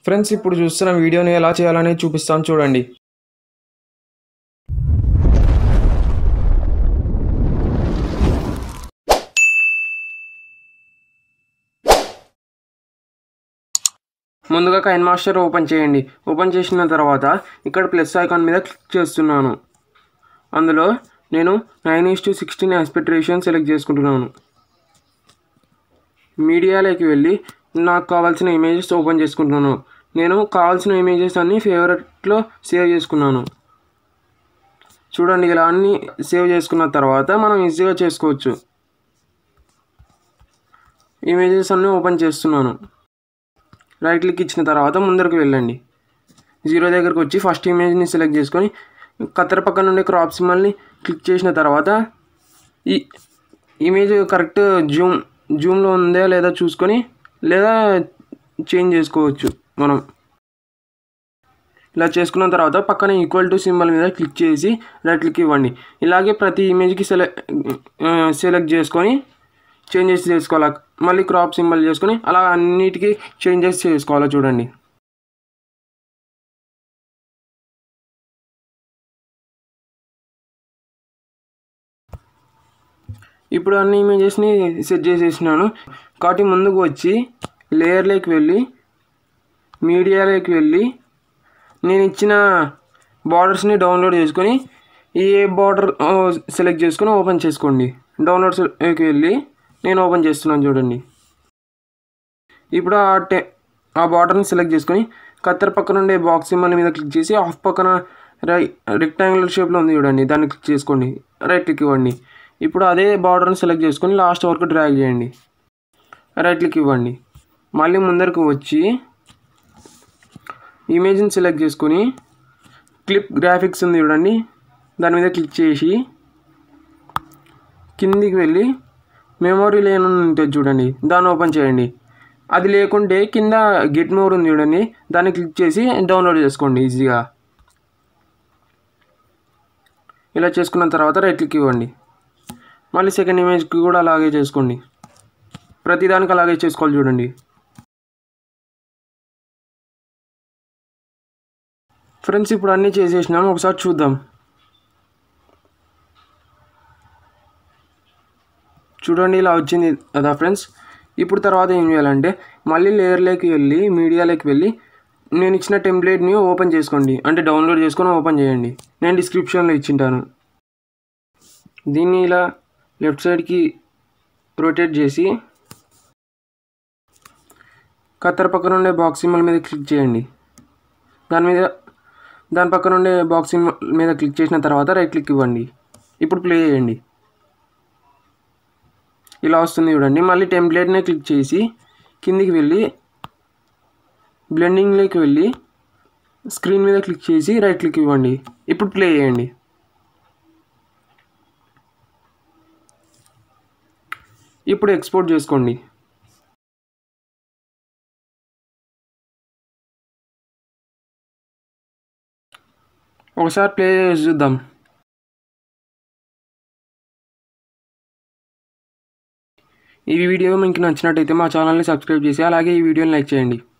friends ఇప్పుడు చూస్తున్న వీడియోని ఎలా చేయాలని చూపిస్తాను చూడండి ముందుగా కైన్ మాస్టర్ ఓపెన్ చేయండి ఓపెన్ చేసిన తర్వాత ఇక్కడ ప్లస్ ఐకాన్ మీద క్లిక్ చేస్తున్నాను అందులో నేను nine is to sixteen aspect రేషియోని సెలెక్ట్ చేసుకుంటున్నాను మీడియాలోకి వెళ్ళి నాకు కావాల్సిన ఇమేజెస్ ఓపెన్ చేసుకుంటున్నాను నేను కావాల్సిన ఇమేజెస్ అన్ని ఫేవరెట్లో సేవ్ చేసుకున్నాను చూడండి ఇలా అన్ని సేవ్ చేసుకున్న తర్వాత మనం ఈజీగా చేసుకోవచ్చు ఇమేజెస్ అన్నీ ఓపెన్ చేస్తున్నాను రైట్ క్లిక్ ఇచ్చిన తర్వాత ముందరకు వెళ్ళండి జీరో దగ్గరకు వచ్చి ఫస్ట్ ఇమేజ్ని సెలెక్ట్ చేసుకొని కత్తెర పక్కన నుండి క్రాప్ సింబల్ని క్లిక్ చేసిన తర్వాత ఈ ఇమేజ్ కరెక్ట్ జూమ్ జూమ్లో ఉందా లేదా చూసుకొని లేదా చేంజ్ చేసుకోవచ్చు మనం ఇలా చేసుకున్న తర్వాత పక్కన ఈక్వల్ టు సింబల్ మీద క్లిక్ చేసి రైట్ క్లిక్ ఇవ్వండి ఇలాగే ప్రతి ఇమేజ్కి సెలెక్ట్ సెలెక్ట్ చేసుకొని చేంజెస్ చేసుకోవాలి మళ్ళీ క్రాప్ సింబల్ చేసుకొని అలా అన్నిటికీ చేంజెస్ చేసుకోవాలా చూడండి ఇప్పుడు అన్ని ఇమేజెస్ని సెట్ చేసేసినాను కాబట్టి ముందుకు వచ్చి లేయర్లోకి వెళ్ళి మీడియాలోకి వెళ్ళి నేను ఇచ్చిన బార్డర్స్ని డౌన్లోడ్ చేసుకొని ఏ బార్డర్ సెలెక్ట్ చేసుకొని ఓపెన్ చేసుకోండి డౌన్లోడ్స్లోకి వెళ్ళి నేను ఓపెన్ చేస్తున్నాను చూడండి ఇప్పుడు ఆ టె ఆ బార్డర్ని సెలెక్ట్ చేసుకొని కత్తెర పక్కన ఉండే బాక్స్ సింబల్ మీద క్లిక్ చేసి ఆఫ్ పక్కన రై రెక్టాంగులర్ షేప్లో ఉంది చూడండి దాన్ని క్లిక్ చేసుకోండి రైట్ క్లిక్ ఇవ్వండి ఇప్పుడు అదే బార్డర్ని సెలెక్ట్ చేసుకొని లాస్ట్ వరకు డ్రాగ్ చేయండి రైట్ క్లిక్ ఇవ్వండి మళ్ళీ ముందరకు వచ్చి ఇమేజ్ని సెలెక్ట్ చేసుకొని క్లిప్ గ్రాఫిక్స్ ఉంది చూడండి దాని మీద క్లిక్ చేసి కిందికి వెళ్ళి మెమొరీ లేని ఉంటుంది చూడండి దాన్ని ఓపెన్ చేయండి అది లేకుంటే కింద గెట్ మోర్ ఉంది చూడండి దాన్ని క్లిక్ చేసి డౌన్లోడ్ చేసుకోండి ఈజీగా ఇలా చేసుకున్న తర్వాత రైట్ క్లిక్ ఇవ్వండి మళ్ళీ సెకండ్ ఇమేజ్కి కూడా అలాగే చేసుకోండి ప్రతిదానికి అలాగే చేసుకోవాలి చూడండి ఫ్రెండ్స్ ఇప్పుడు అన్నీ చేసేసినాం ఒకసారి చూద్దాం చూడండి ఇలా వచ్చింది కదా ఫ్రెండ్స్ ఇప్పుడు తర్వాత ఏం చేయాలంటే మళ్ళీ లేయర్లోకి వెళ్ళి మీడియాలోకి వెళ్ళి నేను ఇచ్చిన టెంప్లెట్ని ఓపెన్ చేసుకోండి అంటే డౌన్లోడ్ చేసుకొని ఓపెన్ చేయండి నేను డిస్క్రిప్షన్లో ఇచ్చింటాను దీన్ని ఇలా లెఫ్ట్ సైడ్కి రొటేట్ చేసి కత్తెర పక్కన ఉండే బాక్స్ సింబల్ మీద క్లిక్ చేయండి దాని మీద దాని పక్కన ఉండే బాక్స్ సింబల్ మీద క్లిక్ చేసిన తర్వాత రైట్ క్లిక్ ఇవ్వండి ఇప్పుడు ప్లే చేయండి ఇలా వస్తుంది చూడండి మళ్ళీ టెంప్లెట్నే క్లిక్ చేసి కిందికి వెళ్ళి బ్లెండింగ్లోకి వెళ్ళి స్క్రీన్ మీద క్లిక్ చేసి రైట్ క్లిక్ ఇవ్వండి ఇప్పుడు ప్లే చేయండి ఇప్పుడు ఎక్స్పోర్ట్ చేసుకోండి ఒకసారి ప్లే చేసి చూద్దాం ఈ వీడియో మీకు నచ్చినట్టయితే మా ఛానల్ని సబ్స్క్రైబ్ చేసి అలాగే ఈ వీడియోని లైక్ చేయండి